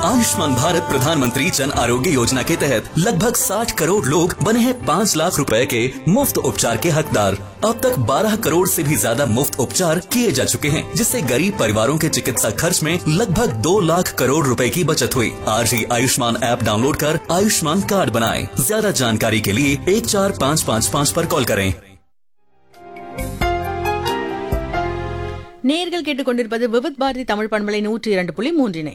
आयुष्मान भारत प्रधानमंत्री जन आरोग्य योजना के तहत लगभग 60 करोड़ लोग बने हैं 5 लाख रुपए के मुफ्त उपचार के हकदार अब तक 12 करोड़ से भी ज्यादा मुफ्त उपचार किए जा चुके हैं जिससे गरीब परिवारों के चिकित्सा खर्च में लगभग 2 लाख करोड़ रुपए की बचत हुई आज ही आयुष्मान ऐप डाउनलोड कर आयुष्मान कार्ड बनाएं ज्यादा जानकारी के लिए एक चार पाँच पाँच पाँच पर कॉल करें நேர்கள் கேட்டுக்கொண்டிருப்பது விவித் பாரதி தமிழ் பண்பலை நூற்றி இரண்டு புள்ளி மூன்றினை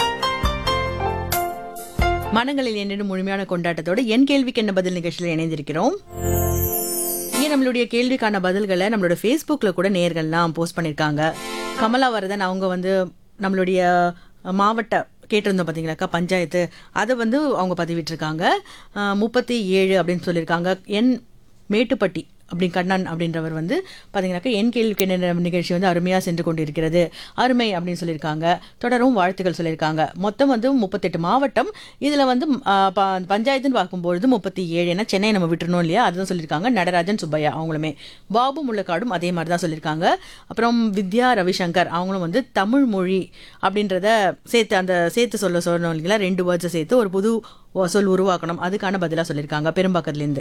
மனங்களில் என்னென்னும் முழுமையான கொண்டாட்டத்தோடு என் கேள்விக்கு என்ன பதில் நிகழ்ச்சியில் இணைந்திருக்கிறோம் இங்கே நம்மளுடைய கேள்விக்கான பதில்களை நம்மளோட ஃபேஸ்புக்கில் கூட நேர்கள்லாம் போஸ்ட் பண்ணியிருக்காங்க கமலா வரதன் அவங்க வந்து நம்மளுடைய மாவட்ட கேட்டிருந்தோம் பார்த்தீங்களாக்கா பஞ்சாயத்து அதை வந்து அவங்க பதிவிட்டிருக்காங்க அஹ், முப்பத்தி ஏழு அப்படின்னு சொல்லியிருக்காங்க என் மேட்டுப்பட்டி அப்படி கண்ணன் அப்படின்றவர் வந்து பார்த்தீங்கன்னாக்கா என் கேள்விக்கு என்ன நிகழ்ச்சி வந்து அருமையாக சென்று கொண்டிருக்கிறது அருமை அப்படின்னு சொல்லியிருக்காங்க தொடரும் வாழ்த்துக்கள் சொல்லியிருக்காங்க மொத்தம் வந்து முப்பத்தெட்டு மாவட்டம் இதில் வந்து ஆ, ப- பஞ்சாயத்துன்னு பார்க்கும்பொழுது முப்பத்தி ஏழு ஏன்னா சென்னை நம்ம விட்டுறணும் இல்லையா அதுதான் சொல்லியிருக்காங்க நடராஜன் சுப்பையா அவங்களுமே பாபு முள்ளக்காடும் அதே மாதிரி தான் சொல்லியிருக்காங்க அப்புறம் வித்யா ரவிசங்கர் அவங்களும் வந்து தமிழ் மொழி அப்படின்றத சேர்த்து அந்த சேர்த்து சொல்ல சொல்லணும் இல்லைங்களா ரெண்டு வேர்ட்ஸை சேர்த்து ஒரு புது சொல் உருவாக்கணும் அதுக்கான பதிலாக சொல்லியிருக்காங்க பெரும்பாக்கத்துலேருந்து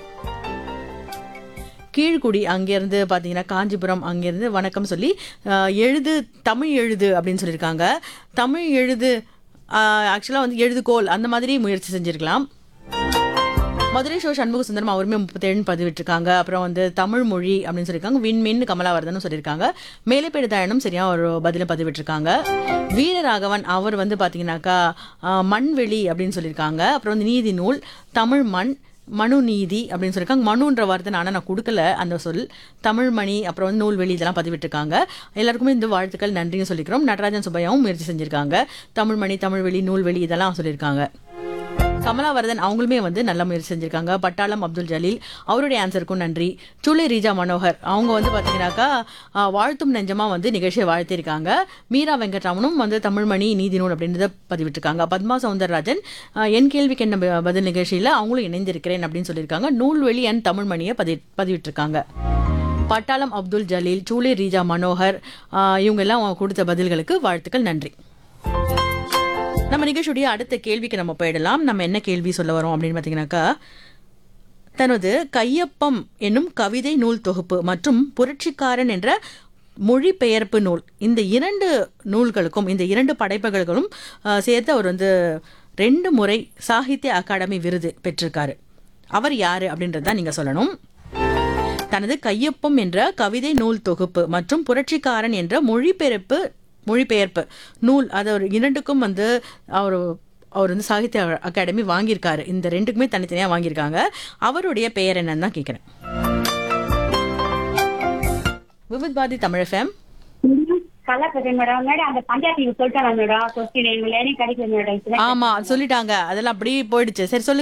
கீழ்குடி அங்கேருந்து பார்த்தீங்கன்னா காஞ்சிபுரம் அங்கேருந்து வணக்கம் சொல்லி ஆஹ், எழுது தமிழ் எழுது அப்படின்னு சொல்லியிருக்காங்க தமிழ் எழுது ஆக்சுவலாக வந்து எழுதுகோல் அந்த மாதிரி முயற்சி செஞ்சிருக்கலாம் மதுரை ஷோ சண்முக சுந்தரம் அவருமே முப்பத்தேழுன்னு பதிவிட்டிருக்காங்க அப்புறம் வந்து தமிழ் மொழி அப்படின்னு சொல்லியிருக்காங்க விண்மின் கமலாவர்தனும் சொல்லியிருக்காங்க மேலைப்பேடு தயனும் சரியா ஒரு பதில பதிவிட்டிருக்காங்க வீரராகவன் அவர் வந்து பார்த்தீங்கன்னாக்கா ஆஹ், மண்வெளி அப்படின்னு சொல்லியிருக்காங்க அப்புறம் வந்து நீதி நூல் தமிழ் மண் மனு நீதி அப்படின்னு சொல்லியிருக்காங்க மனுன்ற வார்த்தை ஆனால் நான் கொடுக்கல அந்த சொல் தமிழ் மணி அப்புறம் வந்து நூல்வெளி இதெல்லாம் பதிவிட்டிருக்காங்க எல்லாருக்குமே இந்த வாழ்த்துக்கள் நன்றியும் சொல்லிக்கிறோம் நடராஜன் சுப்பையாவும் முயற்சி செஞ்சிருக்காங்க தமிழ் மணி தமிழ்வெளி நூல்வெளி இதெல்லாம் சொல்லியிருக்காங்க கமலாவர்தன் அவங்களுமே வந்து நல்ல முயற்சி செஞ்சிருக்காங்க பட்டாளம் அப்துல் ஜலீல் அவருடைய ஆன்சருக்கும் நன்றி சூளை ரீஜா மனோகர் அவங்க வந்து பார்த்தீங்கன்னாக்கா ஆ, வாழ்த்தும் நெஞ்சமா வந்து நிகழ்ச்சியை வாழ்த்திருக்காங்க மீரா வெங்கட்ராமனும் வந்து தமிழ்மணி நீதி நூல் அப்படின்றத பதிவிட்டிருக்காங்க பத்மா சவுந்தரராஜன் ஆ, என் கேள்விக்கு என்ன ப- பதில் நிகழ்ச்சியில் அவங்களும் இணைந்திருக்கிறேன் அப்படின்னு சொல்லியிருக்காங்க நூல்வெளி அண்ட் தமிழ்மணியை பதி பதிவிட்டிருக்காங்க பட்டாளம் அப்துல் ஜலீல் சூளை ரீஜா மனோகர் ஆ, இவங்க எல்லாம் கொடுத்த பதில்களுக்கு வாழ்த்துக்கள் நன்றி நம்ம நிகழ்ச்சியுடைய அடுத்த கேள்விக்கு நம்ம போயிடலாம் நம்ம என்ன கேள்வி சொல்ல வரோம் அப்படின்னு பார்த்தீங்கன்னாக்கா தனது கையொப்பம் என்னும் கவிதை நூல் தொகுப்பு மற்றும் புரட்சிக்காரன் என்ற மொழிபெயர்ப்பு நூல் இந்த இரண்டு நூல்களுக்கும் இந்த இரண்டு படைப்புகளுக்கும் அஹ், சேர்த்து அவர் வந்து ரெண்டு முறை சாகித்ய அகாடமி விருது பெற்றிருக்காரு அவர் யாரு அப்படின்றத தான் நீங்க சொல்லணும் தனது கையொப்பம் என்ற கவிதை நூல் தொகுப்பு மற்றும் புரட்சிக்காரன் என்ற மொழிபெயர்ப்பு மொழிபெயர்ப்பு நூல் அது ஒரு இரண்டுக்கும் வந்து அவர் அவர் வந்து சாகித்ய அகாடமி வாங்கியிருக்காரு இந்த ரெண்டுக்குமே தனித்தனியாக வாங்கியிருக்காங்க அவருடைய பெயர் என்னன்னு தான் கேட்குறேன் விவித் பாரதி தமிழ் எஃப்எம் கலா பேசுறேன் மேடம் மேடம் அந்த பஞ்சாயத்து சொல்லிட்டாங்க மேடம் கொஸ்டின் எங்களுக்கு கிடைக்கல மேடம் ஆமா சொல்லிட்டாங்க அதெல்லாம் அப்படியே போயிடுச்சு சரி சொல்லுங்க